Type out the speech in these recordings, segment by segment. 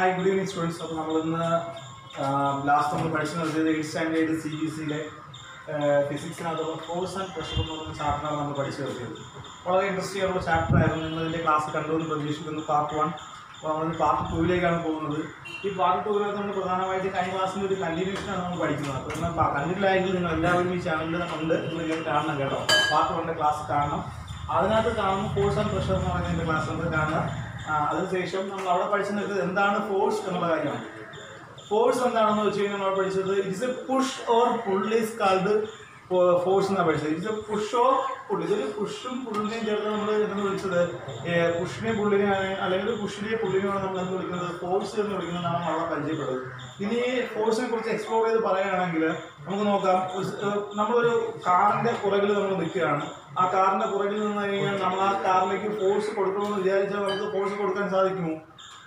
hi good evening students അപ്പോൾ നമ്മളിന്ന് last നമ്മൾ പഠിച്ചു നിർത്തിയത് എയ്റ്റ് സ്റ്റാൻഡേർഡ് സി ബി സിയിലെ ഫിസിക്സിനകത്തുള്ള ഫോഴ്സ് ആൻഡ് പ്രഷർ എന്ന് പറയുന്ന ചാപ്റ്ററാണ് നമ്മൾ പഠിച്ചു നിർത്തിയത് വളരെ ഇൻട്രസ്റ്റിംഗ് ആയിട്ടുള്ള ചാപ്റ്റർ ആയിരുന്നു നിങ്ങൾ ഇതിൻ്റെ ക്ലാസ് കണ്ടുവെന്ന് പ്രതീക്ഷിക്കുന്നു പാർട്ട് വൺ അപ്പോൾ നമ്മൾ പാർട്ട് ടൂവിലേക്കാണ് പോകുന്നത് ഈ പാർട്ട് ടൂവിനകത്ത് നമ്മൾ പ്രധാനമായിട്ട് കഴിഞ്ഞ ക്ലാസ്സിൻ്റെ ഒരു കണ്ടിന്യൂഷനാണ് നമ്മൾ പഠിക്കുന്നത് അപ്പോൾ നിങ്ങൾ കണ്ടിട്ടില്ലായെങ്കിൽ നിങ്ങൾ എല്ലാവരും ഈ ചാനലിൽ ഉണ്ട് നിങ്ങൾ ഇത് കാണണം കേട്ടോ പാർട്ട് വണ്ണിൻ്റെ ക്ലാസ് കാണണം അതിനകത്ത് കാണുന്ന ഫോഴ്സ് ആൻഡ് പ്രഷർ എന്ന് പറയുന്നതിൻ്റെ ക്ലാസ് നമ്മൾ കാണുക ആ, അതിനുശേഷം നമ്മൾ അവിടെ പഠിച്ചു നിർത്തത് എന്താണ് ഫോഴ്സ് എന്നുള്ള കാര്യമാണ് ഫോഴ്സ് എന്താണെന്ന് വെച്ച് കഴിഞ്ഞാൽ നമ്മൾ പഠിച്ചത് it's a push or pull is called force എന്നാണ് പഠിച്ചത് it's a push or pull ഇതൊരു പുഷും പുള്ളിനെയും ചേർത്ത് നമ്മൾ എന്ന് വിളിച്ചത് പുഷിനെയും പുള്ളിനെയാണ് അല്ലെങ്കിൽ പുഷിനെയും പുള്ളിനെയാണ് നമ്മൾ എന്ന് വിളിക്കുന്നത് ഫോഴ്സ് എന്ന് വിളിക്കുന്നതാണ് നമ്മളെ പരിചയപ്പെടുന്നത് ഇനി ഫോഴ്സിനെ കുറിച്ച് എക്സ്പ്ലോർ ചെയ്ത് പറയുകയാണെങ്കിൽ നമുക്ക് നോക്കാം ഒരു സ്- ഏഹ് നമ്മളൊരു കാറിന്റെ പുറകിൽ നമ്മൾ നിൽക്കുകയാണ് ആ കാറിന്റെ പുറകിൽ നിന്ന് കഴിഞ്ഞാൽ നമ്മൾ ആ കാറിലേക്ക് ഫോഴ്സ് കൊടുക്കണമെന്ന് വിചാരിച്ചാൽ നമുക്ക് ഫോഴ്സ് കൊടുക്കാൻ സാധിക്കുമോ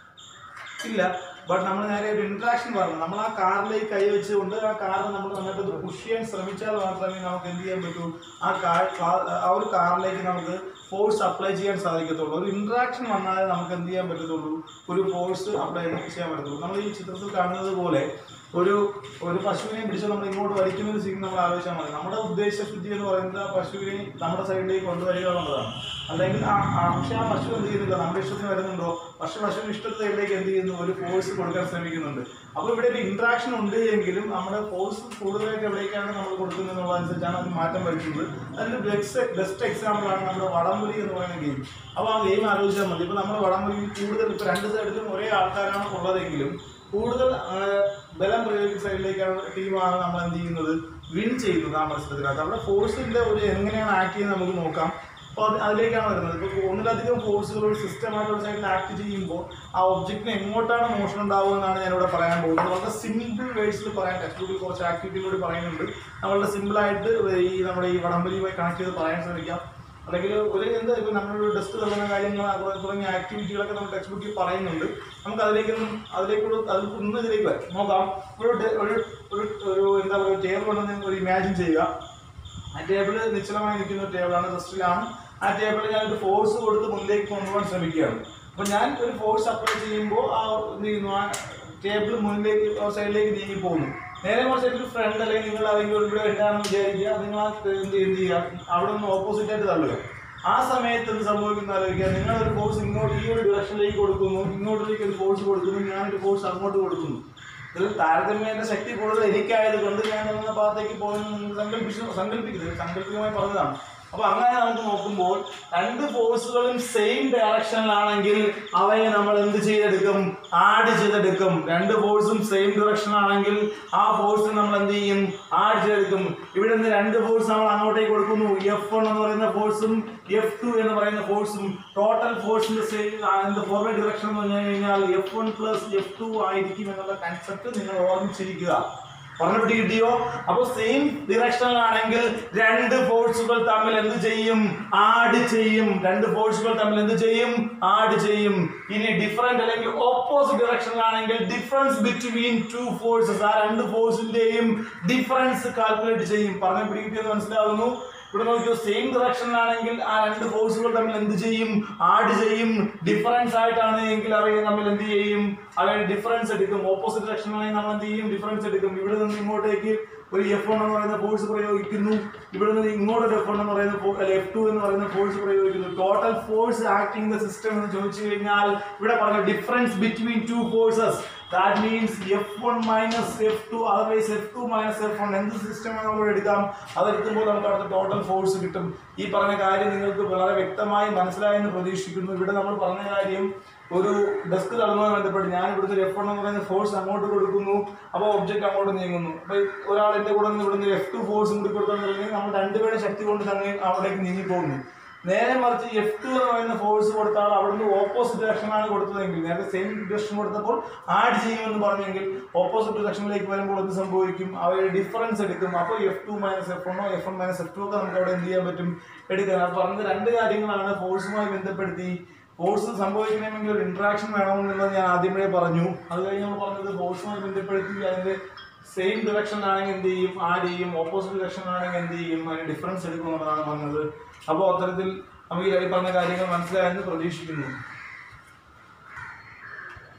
ഇല്ല ബട്ട് നമ്മൾ നേരെ ഒരു ഇന്ററാക്ഷൻ പറഞ്ഞു നമ്മൾ ആ കാറിലേക്ക് കൈ വെച്ചുകൊണ്ട് ആ കാർ നമ്മൾ നന്നായിട്ട് പുഷ് ചെയ്യാൻ ശ്രമിച്ചാൽ മാത്രമേ നമുക്ക് എന്ത് ചെയ്യാൻ പറ്റൂ ആ കാർ ആ ഒരു കാറിലേക്ക് നമുക്ക് ഫോഴ്സ് അപ്ലൈ ചെയ്യാൻ സാധിക്കത്തുള്ളൂ ഒരു ഇന്ററാക്ഷൻ വന്നാലേ നമുക്ക് എന്ത് ചെയ്യാൻ പറ്റത്തുള്ളൂ ഒരു ഫോഴ്സ് അപ്ലൈ ചെയ്യാൻ പറ്റത്തുള്ളൂ നമ്മൾ ഈ ചിത്രത്തിൽ കാണുന്നത് പോലെ ഒരു ഒരു പശുവിനെ പിടിച്ച് നമ്മൾ ഇങ്ങോട്ട് വലിക്കുന്ന ഒരു സീൻ നമ്മൾ ആലോചിച്ചാൽ മതി നമ്മുടെ ഉദ്ദേശശുദ്ധി എന്ന് പറയുന്നത് ആ പശുവിനെ നമ്മുടെ സൈഡിലേക്ക് കൊണ്ടുവരിക എന്നുള്ളതാണ് അല്ലെങ്കിൽ ആ ആ- പക്ഷെ ആ പശു എന്ത് ചെയ്യുന്നില്ല നമ്മുടെ ഇഷ്ടത്തിന് വരുന്നുണ്ടോ പക്ഷെ പശുവിന് ഇഷ്ടത്തിന് സൈഡിലേക്ക് എന്ത് ചെയ്യുന്നു ഒരു ഫോഴ്സ് കൊടുക്കാൻ ശ്രമിക്കുന്നുണ്ട് അപ്പോൾ ഇവിടെ ഒരു ഇന്ററാക്ഷൻ ഉണ്ട് എങ്കിലും നമ്മുടെ ഫോഴ്സ് കൂടുതലായിട്ട് എവിടേക്കാണ് നമ്മൾ കൊടുക്കുന്നത് എന്നുള്ളതനുസരിച്ചാണ് അത് മാറ്റം വരുത്തുന്നത് അതിന്റെ ബെസ്റ്റ് ബെസ്റ്റ് എക്സാമ്പിൾ ആണ് നമ്മുടെ വടംവലി എന്ന് പറയുന്ന ഗെയിം അപ്പോൾ ആ ഗെയിം ആലോചിച്ചാൽ മതി ഇപ്പോൾ നമ്മുടെ വടംവലി കൂടുതൽ ഇപ്പോൾ രണ്ട് സൈഡിലും ഒരേ ആൾക്കാരാണ് ഉള്ളതെങ്കിലും കൂടുതൽ ആ, ബലം പ്രയോഗിക്കുന്ന സൈഡിലേക്കാണ് ടീമാണ് നമ്മൾ എന്ത് ചെയ്യുന്നത് വിൻ ചെയ്യുന്നത് ആ മത്സരത്തിനകത്ത് അവിടെ ഫോഴ്സിന്റെ ഒരു എങ്ങനെയാണ് ആക്ട് ചെയ്യുന്നത് നമുക്ക് നോക്കാം അപ്പോൾ അത് അതിലേക്കാണ് വരുന്നത് ഇപ്പോൾ ഒന്നിലധികം ഫോഴ്സുകൾ ഒരു സിസ്റ്റമായിട്ടുള്ള സൈഡിൽ ആക്ട് ചെയ്യുമ്പോൾ ആ ഒബ്ജക്റ്റിന് എങ്ങോട്ടാണ് മോഷൻ ഉണ്ടാവുക എന്നാണ് ഞാനിവിടെ പറയാൻ പോകുന്നത് വളരെ സിമ്പിൾ വേർഡ്സിൽ പറയാൻ ടെക്സ്റ്റ് ബുക്കിൽ കുറച്ച് ആക്ടിവിറ്റിയിലൂടെ പറയുന്നുണ്ട് നമ്മളുടെ സിമ്പിളായിട്ട് ഈ നമ്മുടെ ഈ വടംവലിയുമായി കണക്ട് ചെയ്ത് പറയാൻ ശ്രമിക്കാം അല്ലെങ്കിൽ ഒരു എന്താ ഇപ്പോൾ നമ്മളൊരു ഡെസ്ക് തള്ളുന്ന കാര്യങ്ങൾ അതുപോലെ തുടങ്ങിയ ആക്ടിവിറ്റികളൊക്കെ നമ്മൾ ടെക്സ്റ്റ് ബുക്കിൽ പറയുന്നുണ്ട് നമുക്ക് അതിലേക്കൊന്നും അതിലേക്കുള്ള അതിൽ ഒന്ന് ഇതിലേക്ക് വരാം നോക്കാം ഒരു ഡെ- ഒരു ഒരു ഒരു എന്താ പറയുക ടേബിൾ ഉണ്ടെന്ന് നിങ്ങൾ ഒരു ഇമാജിൻ ചെയ്യുക ആ ടേബിൾ നിശ്ചലമായി നിൽക്കുന്ന ഒരു ടേബിളാണ് റെസ്റ്റിലാണ് ആ ടേബിളിൽ ഞാൻ ഒരു ഫോഴ്സ് കൊടുത്ത് മുന്നിലേക്ക് കൊണ്ടുപോകാൻ ശ്രമിക്കുകയാണ് അപ്പോൾ ഞാൻ ഒരു ഫോഴ്സ് അപ്ലൈ ചെയ്യുമ്പോൾ ആ എന്ത് ചെയ്യുന്നു ആ ടേബിൾ മുന്നിലേക്ക് സൈഡിലേക്ക് നീങ്ങി പോകുന്നു നേരെ മറിച്ച് ഒരു ഫ്രണ്ട് അല്ലെങ്കിൽ നിങ്ങൾ ആരെങ്കിലും ഇവിടെ ഉണ്ടാണെന്ന് വിചാരിക്കുക നിങ്ങൾ ആ എന്ത് എന്ത് ചെയ്യുക അവിടെ നിന്ന് ഓപ്പോസിറ്റ് ആയിട്ട് തള്ളുക ആ സമയത്ത് എന്ത് സംഭവിക്കുന്ന ആലോചിക്കുക നിങ്ങൾ ഒരു ഫോഴ്സ് ഇങ്ങോട്ട് ഈ ഒരു ഡയറക്ഷനിലേക്ക് കൊടുക്കുന്നു ഇങ്ങോട്ടേക്ക് ഒരു ഫോഴ്സ് കൊടുക്കുന്നു ഞാനൊരു ഫോഴ്സ് അങ്ങോട്ട് കൊടുക്കുന്നു ഇതിൽ താരതമ്യേന ശക്തി കൂടുതൽ എനിക്കായത് കൊണ്ട് ഞാൻ നിന്ന ഭാഗത്തേക്ക് പോയെന്ന് നിങ്ങൾ സങ്കല്പിച്ചു സങ്കല്പിക്കുന്നത് സങ്കല്പികമായി പറഞ്ഞതാണ് അപ്പൊ അങ്ങനെ നമുക്ക് നോക്കുമ്പോൾ രണ്ട് ഫോഴ്സുകളും സെയിം ഡയറക്ഷനിലാണെങ്കിൽ അവയെ നമ്മൾ എന്ത് ചെയ്തെടുക്കും ആഡ് ചെയ്തെടുക്കും രണ്ട് ഫോഴ്സും സെയിം ഡയറക്ഷനിലാണെങ്കിൽ ആ ഫോഴ്സ് നമ്മൾ എന്ത് ചെയ്യും ആഡ് ചെയ്തെടുക്കും ഇവിടെ നിന്ന് രണ്ട് ഫോഴ്സ് നമ്മൾ അങ്ങോട്ടേക്ക് കൊടുക്കുന്നു എഫ് വൺ എന്ന് പറയുന്ന ഫോഴ്സും എഫ് ടു എന്ന് പറയുന്ന ഫോഴ്സും ടോട്ടൽ ഫോഴ്സിന്റെ സെയിം ഫോർവേഡ് ഡയറക്ഷൻ എന്ന് പറഞ്ഞു കഴിഞ്ഞാൽ f one plus f two ആയിരിക്കും എന്നുള്ള കൺസെപ്റ്റ് നിങ്ങൾ ഓർമ്മിച്ചിരിക്കുക പറഞ്ഞിട്ട് കിട്ടിയോ അപ്പൊ സെയിം ഡിറക്ഷനിലാണെങ്കിൽ രണ്ട് ഫോഴ്സുകൾ തമ്മിൽ എന്ത് ചെയ്യും ആഡ് ചെയ്യും രണ്ട് ഫോഴ്സുകൾ തമ്മിൽ എന്ത് ചെയ്യും ആഡ് ചെയ്യും ഇനി ഡിഫറെന്റ് അല്ലെങ്കിൽ ഓപ്പോസിറ്റ് ഡിറക്ഷനിലാണെങ്കിൽ ഡിഫറൻസ് ബിറ്റ്വീൻ ടു ഫോഴ്സസ് ആ രണ്ട് ഫോഴ്സിന്റെയും ഡിഫറൻസ് കാൽക്കുലേറ്റ് ചെയ്യും പറഞ്ഞ പിടികിട്ടിയെന്ന് മനസ്സിലാവുന്നു ഇവിടെ നോക്കിയോ സെയിം ഡിറക്ഷനിലാണെങ്കിൽ ആ രണ്ട് ഫോഴ്സുകൾ തമ്മിൽ എന്ത് ചെയ്യും ആഡ് ചെയ്യും ഡിഫറൻസ് ആയിട്ടാണ് എങ്കിൽ അവയെ തമ്മിൽ എന്ത് ചെയ്യും അവയെ ഡിഫറൻസ് എടുക്കും ഓപ്പോസിറ്റ് ഡിറക്ഷനിലാണെങ്കിൽ നമ്മൾ എന്ത് ചെയ്യും ഡിഫറൻസ് എടുക്കും ഇവിടെ നിന്ന് ഇങ്ങോട്ടേക്ക് ഒരു എഫ് വൺ എന്ന് പറയുന്ന ഫോഴ്സ് പ്രയോഗിക്കുന്നു ഇവിടെ നിന്ന് ഇങ്ങോട്ടൊരു എഫ് വൺ എന്ന് പറയുന്ന എഫ് ടു എന്ന് പറയുന്ന ഫോഴ്സ് പ്രയോഗിക്കുന്നു total force acting the system എന്ന് ചോദിച്ചു കഴിഞ്ഞാൽ ഇവിടെ പറഞ്ഞ difference between two forces that means f one minus f two otherwise f two minus f one എന്ത് സിസ്റ്റമാണ് നമ്മൾ എടുക്കാം അതെടുക്കുമ്പോൾ നമുക്ക് അടുത്ത ടോട്ടൽ ഫോഴ്സ് കിട്ടും ഈ പറഞ്ഞ കാര്യം നിങ്ങൾക്ക് വളരെ വ്യക്തമായി മനസ്സിലായെന്ന് പ്രതീക്ഷിക്കുന്നു ഇവിടെ നമ്മൾ പറഞ്ഞ കാര്യം ഒരു ഡെസ്ക് തള്ളുന്നതുമായി ബന്ധപ്പെട്ട് ഞാൻ ഇവിടുത്തെ ഒരു എഫ് വൺ എന്ന് പറയുന്ന ഫോഴ്സ് അങ്ങോട്ട് കൊടുക്കുന്നു അപ്പോൾ ഒബ്ജക്റ്റ് അങ്ങോട്ട് നീങ്ങുന്നു അപ്പോൾ ഒരാൾ എൻ്റെ കൂടെ നിന്ന് ഇവിടുന്ന് എഫ് ടു ഫോഴ്സ് കൂടി കൊടുക്കുകയാണെന്നുണ്ടെങ്കിൽ നമ്മൾ രണ്ടുപേരുടെ ശക്തി കൊണ്ട് തന്നെ അവിടേക്ക് നീങ്ങി പോകുന്നു നേരെ മറിച്ച് എഫ് ടു എന്ന് പറയുന്ന ഫോഴ്സ് കൊടുത്താൽ അവിടുന്ന് ഓപ്പോസിറ്റ് ഡയറക്ഷനാണ് കൊടുത്തതെങ്കിൽ നേരത്തെ സെയിം ഡയറക്ഷൻ കൊടുത്തപ്പോൾ ആഡ് ചെയ്യുമെന്ന് പറഞ്ഞെങ്കിൽ ഓപ്പോസിറ്റ് ഡയറക്ഷനിലേക്ക് വരുമ്പോൾ എന്ത് സംഭവിക്കും അവയുടെ ഡിഫറൻസ് എടുക്കും അപ്പോൾ എഫ് ടു മൈനസ് എഫ് വണ്ണോ f one minus f two ഒക്കെ നമുക്ക് അവിടെ എന്ത് ചെയ്യാൻ പറ്റും എടുക്കാൻ അപ്പോൾ പറഞ്ഞ രണ്ട് കാര്യങ്ങളാണ് ഫോഴ്സുമായി ബന്ധപ്പെടുത്തി ഫോഴ്സ് സംഭവിക്കണമെങ്കിൽ ഒരു ഇന്ററാക്ഷൻ വേണമെന്നുള്ളത് ഞാൻ ആദ്യമേ പറഞ്ഞു അത് കഴിഞ്ഞ് നമ്മൾ പറഞ്ഞത് ഫോഴ്സുമായി ബന്ധപ്പെടുത്തി അതിന്റെ സെയിം ഡിറക്ഷനിലാണെങ്കിൽ എന്ത് ചെയ്യും ആഡ് ചെയ്യും ഓപ്പോസിറ്റ് ഡിറക്ഷനിലാണെങ്കിൽ എന്ത് ചെയ്യും അതിന് ഡിഫറൻസ് എടുക്കും എന്നുള്ളതാണ് പറഞ്ഞത് അപ്പോൾ അത്തരത്തിൽ നമുക്ക് ഈ പറഞ്ഞ കാര്യങ്ങൾ മനസ്സിലായെന്ന് പ്രതീക്ഷിക്കുന്നു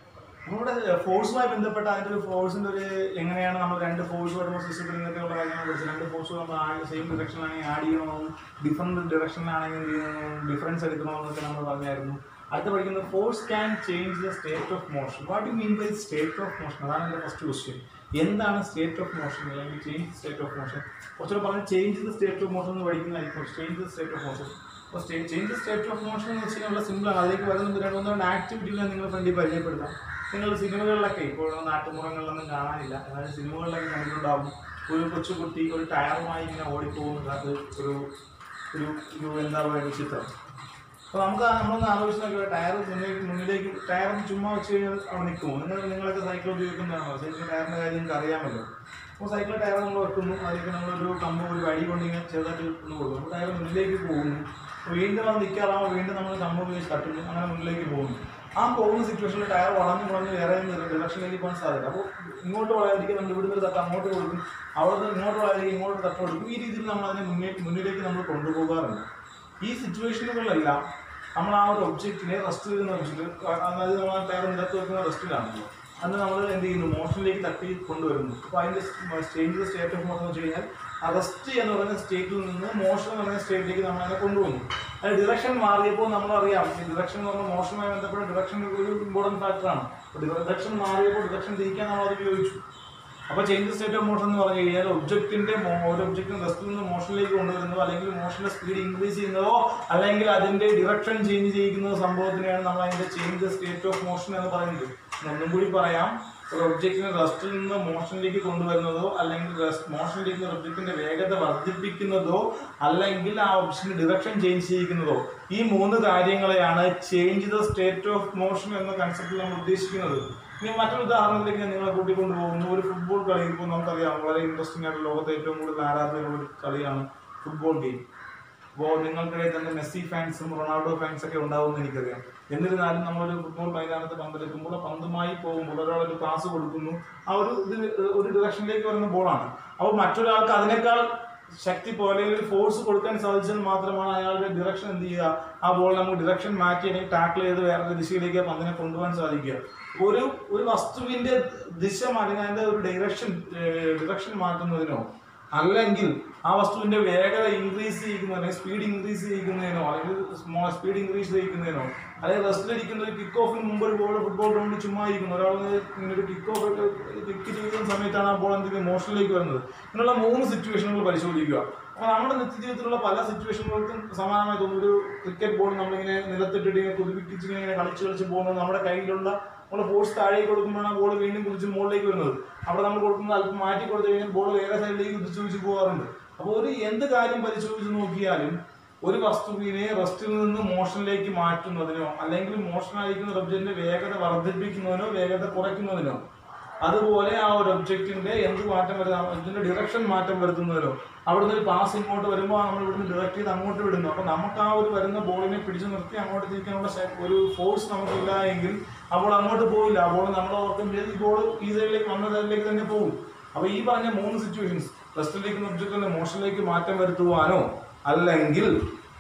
നമ്മുടെ ഫോഴ്സുമായി ബന്ധപ്പെട്ട അതിൻ്റെ ഒരു ഫോഴ്സിൻ്റെ ഒരു എങ്ങനെയാണ് നമ്മൾ രണ്ട് ഫോഴ്സ് വരുമ്പോൾ സിസ്റ്റത്തിൽ നിന്നൊക്കെയുള്ള കാര്യങ്ങൾ പഠിച്ചത് രണ്ട് ഫോഴ്സ് നമ്മൾ സെയിം ഡിറക്ഷനിലാണെങ്കിൽ ആഡ് ചെയ്യണമെന്നും ഡിഫറെൻറ്റ് ഡിറക്ഷനിലാണെങ്കിൽ എന്ത് ചെയ്യണമെന്നും ഡിഫറൻസ് എടുക്കണമെന്നൊക്കെ നമ്മൾ പറഞ്ഞായിരുന്നു അടുത്ത പഠിക്കുന്നത് force can change the state of motion what you mean by state of motion അതാണ് എൻ്റെ ഫസ്റ്റ് ക്വസ്റ്റ്യൻ എന്താണ് സ്റ്റേറ്റ് ഓഫ് മോഷൻ അല്ലെങ്കിൽ ചേഞ്ച് സ്റ്റേറ്റ് ഓഫ് മോഷൻ കുറച്ചുകൂടെ പറഞ്ഞ് change the state of motion എന്ന് പഠിക്കുന്നതായിരിക്കും change the state of motion അപ്പോൾ stay change state of motion എന്ന് വെച്ച് കഴിഞ്ഞാൽ വളരെ സിമ്പിളാണ് അതിലേക്ക് വരുന്നത് രണ്ട് മൂന്ന് ആക്ടിവിറ്റികൾ നിങ്ങൾ ഫ്രണ്ടിൽ പരിചയപ്പെടുത്താം നിങ്ങൾ സിനിമകളിലൊക്കെ ഇപ്പോൾ നാട്ടുമ്പുറങ്ങളിലൊന്നും കാണാനില്ല അതായത് സിനിമകളിലൊക്കെ കണ്ടിട്ടുണ്ടാവും ഒരു കൊച്ചുകുട്ടി ഒരു ടയറുമായി ഇങ്ങനെ ഓടിപ്പോകുന്നത് അത് ഒരു ഒരു ഒരു എന്താ പറയുക ചിത്രം അപ്പോൾ നമുക്ക് ആ- നമ്മളൊന്ന് ആലോചിച്ച് നോക്കിയാൽ ടയർ മുന്നിലേക്ക് മുന്നിലേക്ക് ടയർ ചുമ്മാ വെച്ച് കഴിഞ്ഞാൽ അവിടെ നിൽക്കുമോ നിങ്ങൾ നിങ്ങളൊക്കെ സൈക്കിൾ ഉപയോഗിക്കുന്നതാണോ സൈക്കിൾ ടയറിൻ്റെ കാര്യം നിങ്ങൾക്ക് അറിയാമല്ലോ അപ്പോൾ സൈക്കിൾ ടയർ നമ്മൾ വെക്കുന്നു അതിലേക്ക് നമ്മളൊരു കമ്പ് ഒരു വടി കൊണ്ട് ഇങ്ങനെ ചെറുതായിട്ട് ഒന്ന് കൊടുക്കും അപ്പോൾ ടയർ മുന്നിലേക്ക് പോകുന്നു വീണ്ടും അത് നിൽക്കാറാകുമ്പോൾ വീണ്ടും നമ്മൾ കമ്പ് ഉപയോഗിച്ച് തട്ടുന്നു അങ്ങനെ മുന്നിലേക്ക് പോകുന്നു ആ പോകുന്ന സിറ്റുവേഷനിൽ ടയർ വളഞ്ഞ് വളഞ്ഞ് വേറെ ഡിറക്ഷനിലേക്ക് പോകാൻ സാധ്യത അപ്പോൾ ഇങ്ങോട്ട് വളയാതിരിക്കും നമ്മൾ ഇവിടുന്ന് ഒരു തട്ട് അങ്ങോട്ട് കൊടുക്കും അവിടെ നിന്ന് ഇങ്ങോട്ട് വളയാതിരിക്കും ഇങ്ങോട്ട് തട്ട് കൊടുക്കും ഈ രീതിയിൽ നമ്മൾ അതിനെ മുന്നേ മുന്നിലേക്ക് നമ്മൾ കൊണ്ടുപോകാറുണ്ട് ഈ സിറ്റുവേഷനുകളിലെല്ലാം നമ്മൾ ആ ഒരു ഒബ്ജക്റ്റിനെ റെസ്റ്റ് ചെയ്യുന്ന ഒബ്ജക്റ്റ് അതായത് നമ്മൾ ആ ടയർ നിലത്ത് വെക്കുന്ന റെസ്റ്റിലാണല്ലോ അത് നമ്മൾ എന്ത് ചെയ്യുന്നു മോഷനിലേക്ക് തട്ടി കൊണ്ടുവരുന്നു അപ്പോൾ അതിൻ്റെ ചേഞ്ച് സ്റ്റേറ്റ് ഓഫ് മോഷൻ എന്ന് വെച്ച് കഴിഞ്ഞാൽ ആ റെസ്റ്റ് എന്ന് പറയുന്ന സ്റ്റേറ്റിൽ നിന്ന് മോഷൻ എന്ന് പറയുന്ന സ്റ്റേറ്റിലേക്ക് നമ്മൾ അതിനെ കൊണ്ടുവന്നു അത് ഡിറക്ഷൻ മാറിയപ്പോൾ നമ്മളറിയാം ഈ ഡിറക്ഷൻ എന്ന് പറഞ്ഞാൽ മോഷനുമായി ബന്ധപ്പെട്ട ഡിറക്ഷൻ ഒരു ഇമ്പോർട്ടൻറ്റ് ഫാക്ടറാണ് അപ്പോൾ ഡിറക്ഷൻ മാറിയപ്പോൾ ഡിറക്ഷൻ തിരിക്കാൻ നമ്മൾ അത് ഉപയോഗിച്ചു അപ്പോൾ ചേഞ്ച് സ്റ്റേറ്റ് ഓഫ് മോഷൻ എന്ന് പറഞ്ഞു കഴിഞ്ഞാൽ ഒബ്ജക്റ്റിന്റെ ഒരു ഒബ്ജക്റ്റിന് റെസ്റ്റിൽ നിന്ന് മോഷനിലേക്ക് കൊണ്ടുവരുന്നതോ അല്ലെങ്കിൽ മോഷന്റെ സ്പീഡ് ഇൻക്രീസ് ചെയ്യുന്നതോ അല്ലെങ്കിൽ അതിന്റെ ഡിറക്ഷൻ ചേഞ്ച് ചെയ്യിക്കുന്ന സംഭവത്തിനെയാണ് നമ്മൾ അതിന്റെ ചേഞ്ച് സ്റ്റേറ്റ് ഓഫ് മോഷൻ എന്ന് പറയുന്നത് ഇനി ഒന്നും കൂടി പറയാം ഒരു ഒബ്ജക്റ്റിനെ റെസ്റ്റിൽ നിന്ന് മോഷനിലേക്ക് കൊണ്ടുവരുന്നതോ അല്ലെങ്കിൽ മോഷനിലേക്ക് ഒരു ഒബ്ജക്റ്റിന്റെ വേഗത വർദ്ധിപ്പിക്കുന്നതോ അല്ലെങ്കിൽ ആ ഒബ്ജക്റ്റിന്റെ ഡിറക്ഷൻ ചേഞ്ച് ചെയ്യിക്കുന്നതോ ഈ മൂന്ന് കാര്യങ്ങളെയാണ് change the state of motion എന്ന കൺസെപ്റ്റിൽ നമ്മൾ ഉദ്ദേശിക്കുന്നത് ഇനി മറ്റൊരു ഉദാഹരണത്തിലേക്ക് ഞാൻ നിങ്ങളെ കൂട്ടിക്കൊണ്ടു പോകുന്നു ഒരു ഫുട്ബോൾ കളി ഇപ്പോൾ നമുക്കറിയാം വളരെ ഇൻട്രസ്റ്റിംഗ് ആയിട്ട് ലോകത്തെ ഏറ്റവും കൂടുതൽ ആരാധകരുള്ള ഒരു കളിയാണ് ഫുട്ബോൾ ഗെയിം അപ്പോൾ നിങ്ങൾക്കിടയിൽ തന്നെ മെസ്സി ഫാൻസും റൊണാൾഡോ ഫാൻസ് ഒക്കെ ഉണ്ടാവുമെന്ന് എനിക്കറിയാം എന്നിരുന്നാലും നമ്മളൊരു ഫുട്ബോൾ മൈതാനത്ത് പന്തെടുക്കുമ്പോൾ ആ പന്തുമായി പോകുമ്പോൾ ഒരാളൊരു പാസ് കൊടുക്കുന്നു ആ ഒരു ഇത് ഒരു ഡിറക്ഷനിലേക്ക് വരുന്ന ബോളാണ് അപ്പോൾ മറ്റൊരാൾക്ക് അതിനേക്കാൾ ശക്തി പോലെ ഒരു ഫോഴ്സ് കൊടുക്കാൻ സാധിച്ചാൽ മാത്രമാണ് അയാളുടെ ഡിറക്ഷൻ എന്ത് ചെയ്യുക ആ ബോൾ നമുക്ക് ഡിറക്ഷൻ മാറ്റി അല്ലെങ്കിൽ ടാക്കിൾ ചെയ്ത് വേറൊരു ദിശയിലേക്ക് ആ പന്തിനെ കൊണ്ടുപോകാൻ സാധിക്കുക ഒരു ഒരു വസ്തുവിന്റെ ദിശ മാറ്റി അതിന്റെ ഒരു ഡയറക്ഷൻ ഡിറക്ഷൻ മാറ്റുന്നതിനോ അല്ലെങ്കിൽ ആ വസ്തുവിന്റെ വേഗത ഇൻക്രീസ് ചെയ്യുന്നതിനോ സ്പീഡ് ഇൻക്രീസ് ചെയ്യുന്നതിനോ അല്ലെങ്കിൽ സ്പീഡ് ഇൻക്രീസ് ചെയ്യിക്കുന്നതിനോ അല്ലെങ്കിൽ റെസ്റ്റിലിരിക്കുന്ന ഒരു കിക്ക് ഓഫിന് മുമ്പ് ഒരു ബോൾ ഫുട്ബോൾ ഗ്രൗണ്ടിൽ ചുമ്മാ ഇരിക്കുന്നു ഒരാൾ ഇങ്ങനെ ഒരു കിക്ക് ഓഫ് കിക്ക് ചെയ്യുന്ന സമയത്താണ് ആ ബോൾ എന്തെങ്കിലും മോഷനിലേക്ക് വരുന്നത് ഇങ്ങനെയുള്ള മൂന്ന് സിറ്റുവേഷനുകൾ പരിശോധിക്കുക അപ്പോൾ നമ്മുടെ നിത്യജീവിതത്തിലുള്ള പല സിറ്റുവേഷനുകൾക്കും സമാനമായി തോന്നുന്നു ഒരു ക്രിക്കറ്റ് ബോൾ നമ്മളിങ്ങനെ നിലത്തിട്ടിട്ട് ഇങ്ങനെ കുതിപ്പിച്ച് ഇങ്ങനെ കളിച്ച് കളിച്ച് പോകുന്നത് നമ്മുടെ കയ്യിലുള്ള നമ്മൾ ഫോഴ്സ് താഴേക്ക് കൊടുക്കുമ്പോഴാണ് ബോൾ വീണ്ടും കുതിച്ച് മുകളിലേക്ക് വരുന്നത് അവിടെ നമ്മൾ കൊടുക്കുന്നത് അല്പം മാറ്റി കൊടുത്തു കഴിഞ്ഞാൽ ബോൾ വേറെ സൈഡിലേക്ക് കുതിച്ച് കുതിച്ച് പോകാറുണ്ട് അപ്പോൾ ഒരു എന്ത് കാര്യം പരിശോധിച്ച് നോക്കിയാലും ഒരു വസ്തുവിനെ റെസ്റ്റിൽ നിന്ന് മോഷനിലേക്ക് മാറ്റുന്നതിനോ അല്ലെങ്കിൽ മോഷനായിരിക്കുന്ന ഒരു ഒബ്ജക്റ്റിന്റെ വേഗത വർദ്ധിപ്പിക്കുന്നതിനോ വേഗത കുറയ്ക്കുന്നതിനോ അതുപോലെ ആ ഒരു ഒബ്ജക്റ്റിന്റെ എന്ത് മാറ്റം വരുന്ന ഇതിന്റെ ഡിറക്ഷൻ മാറ്റം വരുത്തുന്നതിനോ അവിടുന്ന് ഒരു പാസ് ഇങ്ങോട്ട് വരുമ്പോൾ നമ്മൾ ഇവിടുന്ന് ഡയറക്റ്റ് ചെയ്ത് അങ്ങോട്ട് വിടുന്നു അപ്പോൾ നമുക്ക് ആ ഒരു വരുന്ന ബോളിനെ പിടിച്ചു നിർത്തി അങ്ങോട്ട് തിരിക്കാനുള്ള ശ- ഒരു ഫോഴ്സ് നമുക്കില്ല എങ്കിൽ അപ്പോൾ അങ്ങോട്ട് പോയില്ല ആ ബോൾ നമ്മൾ ഓർക്കും ചെയ്ത് ഈ ബോൾ ഈ സൈഡിലേക്ക് വന്ന സൈഡിലേക്ക് തന്നെ പോകും അപ്പോൾ ഈ പറഞ്ഞ മൂന്ന് സിറ്റുവേഷൻസ് റെസ്റ്റിലേക്ക് ഒബ്ജക്റ്റിന്റെ മോഷനിലേക്ക് മാറ്റം വരുത്തുവാനോ അല്ലെങ്കിൽ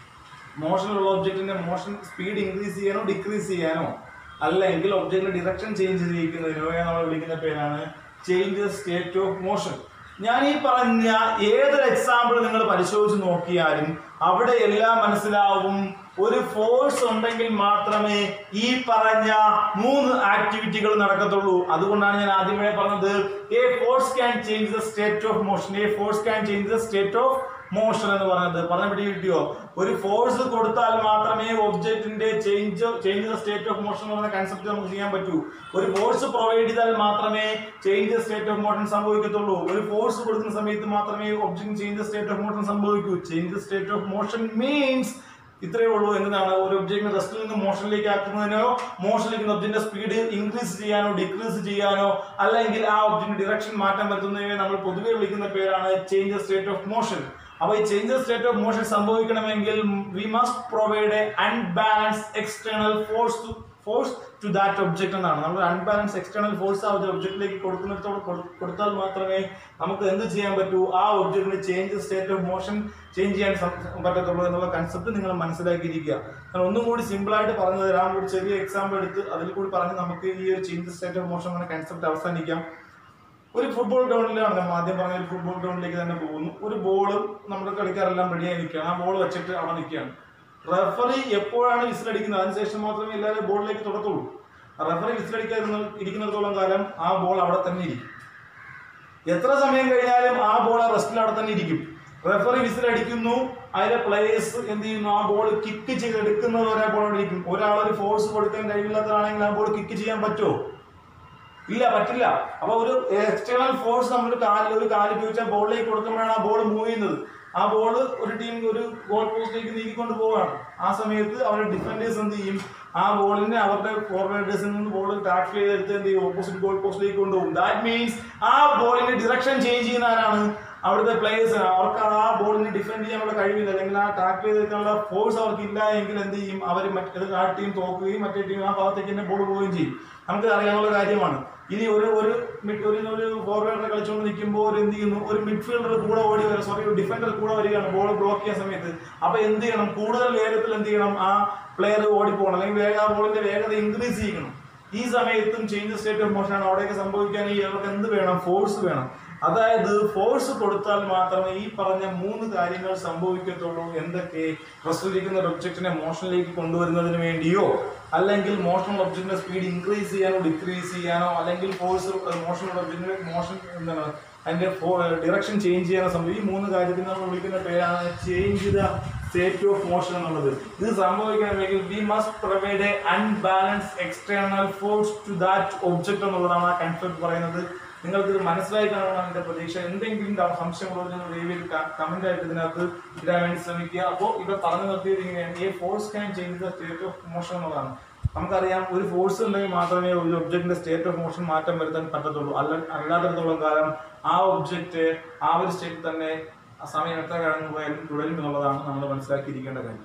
മോഷനിലുള്ള ഒബ്ജക്റ്റിന്റെ മോഷൻ സ്പീഡ് ഇൻക്രീസ് ചെയ്യാനോ ഡിക്രീസ് ചെയ്യാനോ അല്ലെങ്കിൽ ഒബ്ജക്റ്റിന്റെ ഡിറക്ഷൻ ചേഞ്ച് ചെയ്യിക്കുന്നതിനോ നമ്മൾ വിളിക്കുന്ന പേരാണ് ചേഞ്ച് സ്റ്റേറ്റ് ഓഫ് മോഷൻ ഞാൻ ഈ പറഞ്ഞ ഏതൊരു എക്സാമ്പിൾ നിങ്ങൾ പരിശോധിച്ച് നോക്കിയാലും അവിടെ എല്ലാം മനസ്സിലാവും ഒരു ഫോഴ്സ് ഉണ്ടെങ്കിൽ മാത്രമേ ഈ പറഞ്ഞ മൂന്ന് ആക്ടിവിറ്റികൾ നടക്കത്തുള്ളൂ അതുകൊണ്ടാണ് ഞാൻ ആദ്യമേ പറഞ്ഞത് a force can change the state of motion a force can change the state of motion എന്ന് പറഞ്ഞത് പറഞ്ഞ പിടി കിട്ടിയോ ഒരു ഫോഴ്സ് കൊടുത്താൽ മാത്രമേ ഒബ്ജക്റ്റിന്റെ change change the state of motion എന്ന് പറയുന്ന കൺസെപ്റ്റ് നമുക്ക് ചെയ്യാൻ പറ്റൂ ഒരു ഫോഴ്സ് പ്രൊവൈഡ് ചെയ്താൽ മാത്രമേ change the state of motion സംഭവിക്കത്തുള്ളൂ ഒരു ഫോഴ്സ് കൊടുക്കുന്ന സമയത്ത് മാത്രമേ object change the state of motion സംഭവിക്കൂ change the state of motion means ഇത്രയേ ഉള്ളൂ എന്നതാണ് ഒരു ഒബ്ജക്റ്റിനെ റെസ്റ്റിൽ നിന്ന് മോഷനിലേക്ക് ആക്കുന്നതിനോ മോഷനിലേക്ക് ഒബ്ജക്റ്റിന്റെ സ്പീഡ് ഇൻക്രീസ് ചെയ്യാനോ ഡിക്രീസ് ചെയ്യാനോ അല്ലെങ്കിൽ ആ ഒബ്ജക്റ്റിന്റെ ഡിറക്ഷൻ മാറ്റം വരുത്തുന്നതിനെ നമ്മൾ പൊതുവെ വിളിക്കുന്ന പേരാണ് ചേഞ്ച് സ്റ്റേറ്റ് ഓഫ് മോഷൻ അപ്പോൾ ഈ ചേഞ്ച് സ്റ്റേറ്റ് ഓഫ് മോഷൻ സംഭവിക്കണമെങ്കിൽ we must provide a unbalance external force force to that object എന്നാണ് നമ്മൾ അൺബാലൻസ് എക്സ്റ്റേണൽ ഫോഴ്സ് ആ ഒരു ഒബ്ജക്റ്റിലേക്ക് കൊടുക്കുന്നിടത്തോളം കൊടു- കൊടുത്താൽ മാത്രമേ നമുക്ക് എന്ത് ചെയ്യാൻ പറ്റൂ ആ ഒബ്ജക്റ്റിന് change state of motion change ചെയ്യാൻ സം- പറ്റത്തുള്ളൂ എന്നുള്ള കൺസെപ്റ്റ് നിങ്ങൾ മനസ്സിലാക്കിയിരിക്കുക ഞാൻ ഒന്നും കൂടി സിമ്പിൾ ആയിട്ട് പറഞ്ഞു തരാം ഒരു ചെറിയ എക്സാമ്പിൾ എടുത്ത് അതിൽ കൂടി പറഞ്ഞ് നമുക്ക് ഈ ഒരു ചേഞ്ച് സ്റ്റേറ്റ് ഓഫ് മോഷൻ എന്ന കൺസെപ്റ്റ് അവസാനിക്കാം ഒരു ഫുട്ബോൾ ഗ്രൗണ്ടിലാണ് നമ്മൾ ആദ്യം പറഞ്ഞ ഒരു ഫുട്ബോൾ ഗ്രൗണ്ടിലേക്ക് തന്നെ പോകുന്നു ഒരു ബോൾ നമ്മുടെ കളിക്കാരെല്ലാം റെഡിയായി നിൽക്കുകയാണ് ആ ബോൾ വെച്ചിട്ട് അവിടെ നിൽക്കുകയാണ് റെഫറി എപ്പോഴാണ് വിസിലടിക്കുന്നത് അതിനുശേഷം മാത്രമേ എല്ലാവരും ബോളിലേക്ക് തുടത്തുള്ളൂ റെഫറി വിസിലടിക്കാതിരുന്ന ഇരിക്കുന്നിടത്തോളം കാലം ആ ബോൾ അവിടെ തന്നെ ഇരിക്കും എത്ര സമയം കഴിഞ്ഞാലും ആ ബോൾ ആ റെസ്റ്റിൽ അവിടെ തന്നെ ഇരിക്കും റെഫറി വിസിലടിക്കുന്നു അതിലെ പ്ലേയേഴ്സ് എന്ത് ചെയ്യുന്നു ആ ബോൾ കിക്ക് ചെയ്ത് എടുക്കുന്നത് വരെ ആ ബോൾ അവിടെ ഇരിക്കും ഒരാൾ ഒരു ഫോഴ്സ് കൊടുക്കാൻ കഴിയില്ലാത്തതാണെങ്കിൽ ആ ബോൾ കിക്ക് ചെയ്യാൻ പറ്റുമോ ഇല്ല പറ്റില്ല അപ്പൊ ഒരു എക്സ്റ്റേണൽ ഫോഴ്സ് നമ്മൾ കാലിൽ ഒരു കാല് ഉപയോഗിച്ചാൽ ബോളിലേക്ക് കൊടുക്കുമ്പോഴാണ് ആ ബോൾ മൂവ് ചെയ്യുന്നത് ആ ബോൾ ഒരു ടീം ഒരു ഗോൾ പോസ്റ്റിലേക്ക് നീക്കിക്കൊണ്ട് പോവുകയാണ് ആ സമയത്ത് അവരുടെ ഡിഫൻഡേഴ്സ് എന്ത് ചെയ്യും ആ ബോളിനെ അവരുടെ ഫോർവേഡേഴ്സിൽ നിന്ന് ബോൾ ടാക്കിൾ ചെയ്തെടുത്ത് എന്ത് ചെയ്യും ഓപ്പോസിറ്റ് ഗോൾ പോസ്റ്റിലേക്ക് കൊണ്ടുപോകും ദാറ്റ് മീൻസ് ആ ബോളിന്റെ ഡിറക്ഷൻ ചേഞ്ച് ചെയ്യുന്ന ആരാണ് അവിടുത്തെ പ്ലേയേഴ്സ് അവർക്ക് ആ ബോളിനെ ഡിഫെൻഡ് ചെയ്യാനുള്ള കഴിവില്ല അല്ലെങ്കിൽ ആ ടാക്കിൾ ചെയ്തെടുക്കാനുള്ള ഫോഴ്സ് അവർക്ക് ഇല്ല എങ്കിൽ എന്ത് ചെയ്യും അവർ മറ്റേ ആ ടീം തോക്കുകയും മറ്റേ ടീം ആ ഭാഗത്തേക്ക് തന്നെ ബോൾ പോവുകയും ചെയ്യും നമുക്ക് അറിയാവുന്ന കാര്യമാണ് ഇനി ഒരു ഒരു mid- ഒരു ഒരു ഫോർവേഡർ കളിച്ചുകൊണ്ട് നിൽക്കുമ്പോൾ ഒരു എന്ത് ചെയ്യുന്നു ഒരു മിഡ്ഫീൽഡർ കൂടെ ഓടി വരും സോറി ഒരു ഡിഫൻഡർ കൂടെ വരികയാണ് ബോൾ ബ്ലോക്ക് ചെയ്യുന്ന സമയത്ത് അപ്പൊ എന്ത് ചെയ്യണം കൂടുതൽ വേഗത്തിൽ എന്ത് ചെയ്യണം ആ പ്ലെയർ ഓടിപ്പോകണം അല്ലെങ്കിൽ വേഗം ആ ബോളിന്റെ വേഗത ഇൻക്രീസ് ചെയ്യണം ഈ സമയത്തും ചേഞ്ച് സ്റ്റേറ്റ് ഓഫ് മോഷൻ ആണ് അവിടേക്ക് സംഭവിക്കുകയാണെങ്കിൽ അവർക്ക് എന്ത് വേണം ഫോഴ്സ് വേണം അതായത് ഫോഴ്സ് കൊടുത്താൽ മാത്രമേ ഈ പറഞ്ഞ മൂന്ന് കാര്യങ്ങൾ സംഭവിക്കത്തുള്ളൂ എന്തൊക്കെ പ്രസ്തുതിക്കുന്ന ഒരു ഒബ്ജക്റ്റിനെ മോഷനിലേക്ക് കൊണ്ടുവരുന്നതിന് വേണ്ടിയോ അല്ലെങ്കിൽ മോഷണൽ ഒബ്ജക്റ്റിന്റെ സ്പീഡ് ഇൻക്രീസ് ചെയ്യാനോ ഡിക്രീസ് ചെയ്യാനോ അല്ലെങ്കിൽ ഫോഴ്സ് മോഷണൽ ഒബ്ജക്റ്റിന്റെ മോഷൻ എന്താണ് അതിന്റെ ഡിറക്ഷൻ ചേഞ്ച് ചെയ്യാനോ സംഭവിക്കും ഈ മൂന്ന് കാര്യത്തിന് നമ്മൾ വിളിക്കുന്ന പേരാണ് change the state of motion എന്നുള്ളത് ഇത് സംഭവിക്കണമെങ്കിൽ we must provide a unbalance external force to that object എന്നുള്ളതാണ് ആ കൺസെപ്റ്റ് പറയുന്നത് നിങ്ങൾക്ക് ഇത് മനസ്സിലായി കാണുമെന്നാണ് എന്റെ പ്രതീക്ഷ എന്തെങ്കിലും ക- സംശയമുള്ളത് നിങ്ങൾ ദയവിൽ കമന്റ് ആയിട്ട് ഇതിനകത്ത് ഇടാൻ വേണ്ടി ശ്രമിക്കുക അപ്പോൾ ഇവിടെ പറഞ്ഞു നിർത്തിയത് ഇങ്ങനെയാണ് ഈ force can change the state of motion എന്നുള്ളതാണ് നമുക്കറിയാം ഒരു ഫോഴ്സ് ഉണ്ടെങ്കിൽ മാത്രമേ ഒരു ഒബ്ജക്റ്റിന്റെ സ്റ്റേറ്റ് ഓഫ് മോഷൻ മാറ്റം വരുത്താൻ പറ്റത്തുള്ളൂ അല്ല അല്ലാത്തിടത്തോളം കാലം ആ ഒബ്ജക്റ്റ് ആ ഒരു സ്റ്റേറ്റ് തന്നെ ആ സമയം എത്ര കടന്നു പോയാലും തുടരും എന്നുള്ളതാണ് നമ്മൾ മനസ്സിലാക്കിയിരിക്കേണ്ട കാര്യം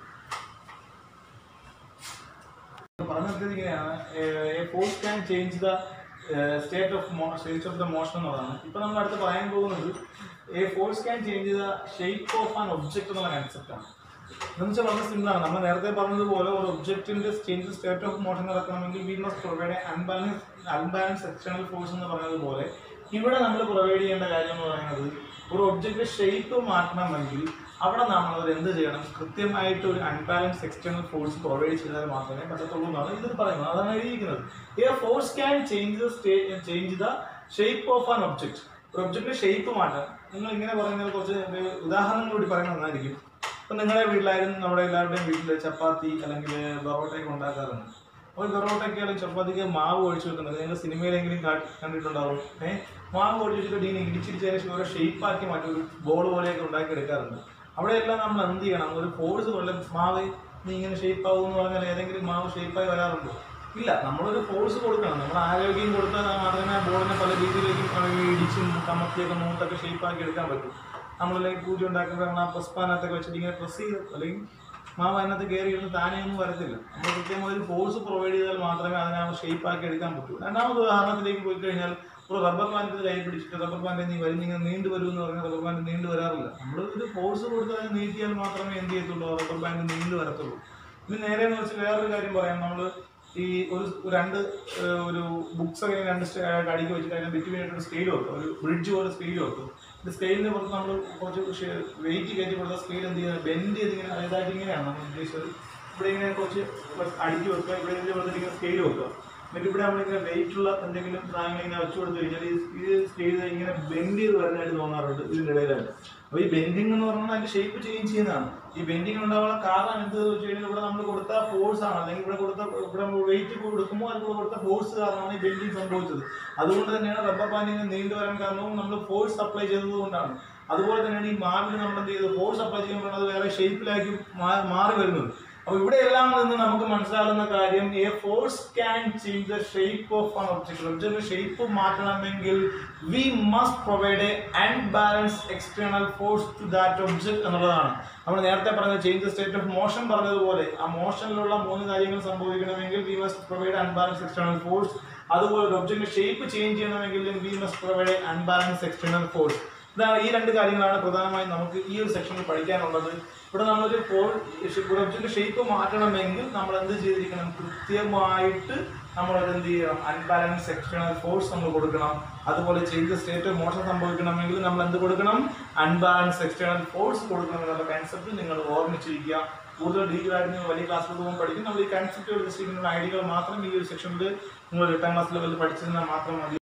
പറഞ്ഞത് ഇങ്ങനെയാണ് force can change the state of state of the motion എന്നുള്ളതാണ് ഇപ്പൊ നമ്മൾ അടുത്ത് പറയാൻ പോകുന്നത് a force can change the shape of an object എന്നുള്ള കൺസെപ്റ്റ് ആണ് എന്ന് വെച്ചാൽ വളരെ സിമ്പിൾ ആണ് നമ്മൾ നേരത്തെ പറഞ്ഞതുപോലെ ഒരു ഒബ്ജക്റ്റിന്റെ ചേഞ്ച് സ്റ്റേറ്റ് ഓഫ് മോഷൻ നടക്കണമെങ്കിൽ we must provide unbalance unbalance external force എന്ന് പറഞ്ഞതുപോലെ ഇവിടെ നമ്മൾ പ്രൊവൈഡ് ചെയ്യേണ്ട കാര്യം എന്ന് പറയുന്നത് ഒരു ഒബ്ജക്റ്റ് ഷേപ്പ് മാറ്റണമെങ്കിൽ അവിടെ നമ്മൾ എന്ത് ചെയ്യണം കൃത്യമായിട്ട് ഒരു അൺബാലൻസ് എക്സ്റ്റേണൽ ഫോഴ്സ് പ്രൊവൈഡ് ചെയ്താൽ മാത്രമേ പറ്റത്തുള്ളൂ എന്നാണ് ഇതിൽ പറയുന്നത് അതാണ് എഴുതിയിരിക്കുന്നത് a force can change the change the shape of an object ഒരു ഒബ്ജക്റ്റിന്റെ ഷേപ്പ് മാറ്റാൻ നിങ്ങൾ ഇങ്ങനെ പറയുന്നത് കുറച്ച് ഒരു ഉദാഹരണം കൂടി പറയുന്നത് നന്നായിരിക്കും ഇപ്പം നിങ്ങളുടെ വീട്ടിലായാലും നമ്മുടെ എല്ലാവരുടെയും വീട്ടിൽ ചപ്പാത്തി അല്ലെങ്കിൽ ബറോട്ടയൊക്കെ ഉണ്ടാക്കാറുണ്ട് അപ്പോൾ ബറോട്ടയ്ക്ക് അല്ലെങ്കിൽ ചപ്പാത്തിക്ക് മാവ് ഒഴിച്ചു വെക്കുന്നത് നിങ്ങൾ സിനിമയിലെങ്കിലും കാ- കണ്ടിട്ടുണ്ടാവും ഏഹ് മാവ് ഒഴിച്ച് വെച്ചിട്ട് ഇങ്ങനെ ഇടിച്ചിടിച്ചതിന് ശേഷം ഓരോ ഷേപ്പാക്കി മാറ്റി ഒരു ബോൾ പോലെയൊക്കെ ഉണ്ടാക്കി എടുക്കാറുണ്ട് അവിടെയെല്ലാം നമ്മൾ എന്ത് ചെയ്യണം ഒരു ഫോഴ്സ് കൊണ്ട് മാവ് നീ ഇങ്ങനെ ഷേപ്പ് ആവും എന്ന് പറഞ്ഞാൽ ഏതെങ്കിലും മാവ് ഷേപ്പായി വരാറുണ്ടോ ഇല്ല നമ്മളൊരു ഫോഴ്സ് കൊടുക്കണം നമ്മൾ ആരോഗ്യം കൊടുത്താൽ മാത്രമേ ബോളിനെ പല രീതിയിലേക്കും അവയെ ഇടിച്ചും കമത്തിയൊക്കെ മൂത്തൊക്കെ ഷേപ്പാക്കി എടുക്കാൻ പറ്റും നമ്മളല്ലെങ്കിൽ പൂജ ഉണ്ടാക്കുമ്പോൾ നമ്മൾ ആ പ്രസ്പാനത്തൊക്കെ വെച്ചിട്ട് ഇങ്ങനെ പ്രസ് ചെയ്ത് അല്ലെങ്കിൽ മാവ് അതിനകത്ത് കയറി ഇരുന്ന് താനേ ഒന്നും വരത്തില്ല നമ്മൾ കൃത്യമായി ഒരു ഫോഴ്സ് പ്രൊവൈഡ് ചെയ്താൽ മാത്രമേ അതിനെ ഷേപ്പ് ആക്കി എടുക്കാൻ പറ്റൂ രണ്ടാമത് ഉദാഹരണത്തിലേക്ക് പോയി കഴിഞ്ഞാൽ ഒരു റബ്ബർ ബാൻഡ് കൈ പിടിച്ചിട്ട് റബ്ബർ ബാൻഡ് നീ വരും ഇങ്ങനെ നീണ്ടു വരും എന്ന് പറഞ്ഞാൽ റബ്ബർ ബാൻഡ് നീണ്ടു വരാറില്ല നമ്മൾ ഒരു ഫോഴ്സ് കൊടുത്ത് അതിനെ നീട്ടിയാൽ മാത്രമേ എന്ത് ചെയ്യത്തുള്ളൂ റബ്ബർ ബാൻഡ് നീണ്ടു വരത്തുള്ളൂ ഇനി നേരെ എന്ന് വെച്ചാൽ വേറൊരു കാര്യം പറയാം നമ്മൾ ഈ ഒരു ഒരു രണ്ട് ഏഹ്, ഒരു ബുക്സ് ഒക്കെ ഇങ്ങനെ രണ്ട് സ്റ്റേ- അടിക്ക് വെച്ചിട്ട് അതിനെ ബിറ്റ്വീൻ ആയിട്ട് ഒരു സ്കെയിൽ വെക്കും ഒരു ബ്രിഡ്ജ് പോലെ സ്കെയിൽ വെക്കും ഇത് സ്കെയിലിന് പുറത്ത് നമ്മൾ കുറച്ച് വെയിറ്റ് കയറ്റി കൊടുത്ത സ്കെയിൽ എന്ത് ചെയ്യുന്നത് ബെൻഡ് ചെയ്ത് ഇങ്ങനെ അതായത് ഇങ്ങനെയാണ് നമ്മൾ ഉദ്ദേശിച്ചത് ഇവിടെ ഇങ്ങനെ കുറച്ച് അടിക്ക് വെക്കുക ഇവിടെ ഇതിന്റെ പുറത്ത് ഇങ്ങനെ സ്കെയിൽ വെക്കുക എന്നിട്ട് ഇവിടെ നമ്മളിങ്ങനെ വെയിറ്റ് ഉള്ള എന്തെങ്കിലും സാധനങ്ങൾ ഇങ്ങനെ വെച്ച് കൊടുത്തു കഴിഞ്ഞാൽ ഈ ഈ സ്കെയിൽ ഇങ്ങനെ ബെൻഡ് ചെയ്ത് വരുന്നതായിട്ട് തോന്നാറുണ്ട് ഇതിന്റെ ഇടയിലായിട്ട് അപ്പോൾ ഈ ബെൻഡിങ് എന്ന് പറഞ്ഞാൽ അതിന്റെ ഷേപ്പ് ചേഞ്ച് ചെയ്യുന്നതാണ് ഈ ബെൻഡിങ് ഉണ്ടാവാനുള്ള കാരണം എന്ത് വെച്ച് കഴിഞ്ഞാൽ ഇവിടെ നമ്മൾ കൊടുത്ത ഫോഴ്സ് ആണ് അല്ലെങ്കിൽ ഇവിടെ കൊടുത്ത ഇവിടെ വെയിറ്റ് കൊടുക്കുമ്പോൾ അത് കൊടുത്ത ഫോഴ്സ് കാരണമാണ് ഈ ബെൻഡിങ് സംഭവിച്ചത് അതുകൊണ്ട് തന്നെയാണ് റബ്ബർ ബാൻഡിന് നീണ്ടു വരാൻ കാരണവും നമ്മൾ ഫോഴ്സ് അപ്ലൈ ചെയ്തത് കൊണ്ടാണ് അതുപോലെ തന്നെയാണ് ഈ മാവിന് നമ്മൾ എന്ത് ചെയ്തത് ഫോഴ്സ് അപ്ലൈ ചെയ്യുമ്പോൾ അത് വേറെ ഷേപ്പിലാക്കി മാറി വരുന്നത് അപ്പൊ ഇവിടെ എല്ലാം നിന്ന് നമുക്ക് മനസ്സിലാകുന്ന കാര്യം a force can change the shape of an object ഒബ്ജക്റ്റിന്റെ ഷേപ്പ് മാറ്റണമെങ്കിൽ we must provide a unbalance external force to that object എന്നുള്ളതാണ് നമ്മൾ നേരത്തെ പറഞ്ഞ ചേഞ്ച് സ്റ്റേറ്റ് ഓഫ് മോഷൻ പറഞ്ഞതുപോലെ ആ മോഷനിലുള്ള മൂന്ന് കാര്യങ്ങൾ സംഭവിക്കണമെങ്കിൽ we must provide unbalance external force അതുപോലെ ഒരു ഒബ്ജക്റ്റിന്റെ ഷേപ്പ് ചേഞ്ച് ചെയ്യണമെങ്കിൽ we must provide unbalance external force ഇതാണ് ഈ രണ്ട് കാര്യങ്ങളാണ് പ്രധാനമായും നമുക്ക് ഈ ഒരു സെക്ഷനിൽ പഠിക്കാനുള്ളത് ഇവിടെ നമ്മളൊരു ഫോൾ ഒരു ഒബ്ജക്റ്റ് ഷേപ്പ് മാറ്റണമെങ്കിൽ നമ്മൾ എന്ത് ചെയ്തിരിക്കണം കൃത്യമായിട്ട് നമ്മൾ എന്ത് ചെയ്യണം അൺബാലൻസ് എക്സ്റ്റേണൽ ഫോഴ്സ് നമ്മൾ കൊടുക്കണം അതുപോലെ ചേഞ്ച് സ്റ്റേറ്റ് ഓഫ് മോഷൻ സംഭവിക്കണമെങ്കിൽ നമ്മൾ എന്ത് കൊടുക്കണം അൺബാലൻസ് എക്സ്റ്റേണൽ ഫോഴ്സ് കൊടുക്കണം എന്നുള്ള കൺസെപ്റ്റ് നിങ്ങൾ ഓർമ്മിച്ചിരിക്കുക കൂടുതൽ ഡീറ്റെയിൽ ആയിട്ട് നിങ്ങൾ വലിയ ക്ലാസ്സിൽ പോകുമ്പോൾ പഠിക്കും നമ്മൾ ഈ കൺസെപ്റ്റുകൾ ജസ്റ്റ് ഐഡിയകൾ മാത്രം ഈ ഒരു സെക്ഷനിൽ നിങ്ങൾ എട്ടാം ക്ലാസ് ലെവലിൽ പഠിച്ചിരുന്നാൽ മാത്രം മതി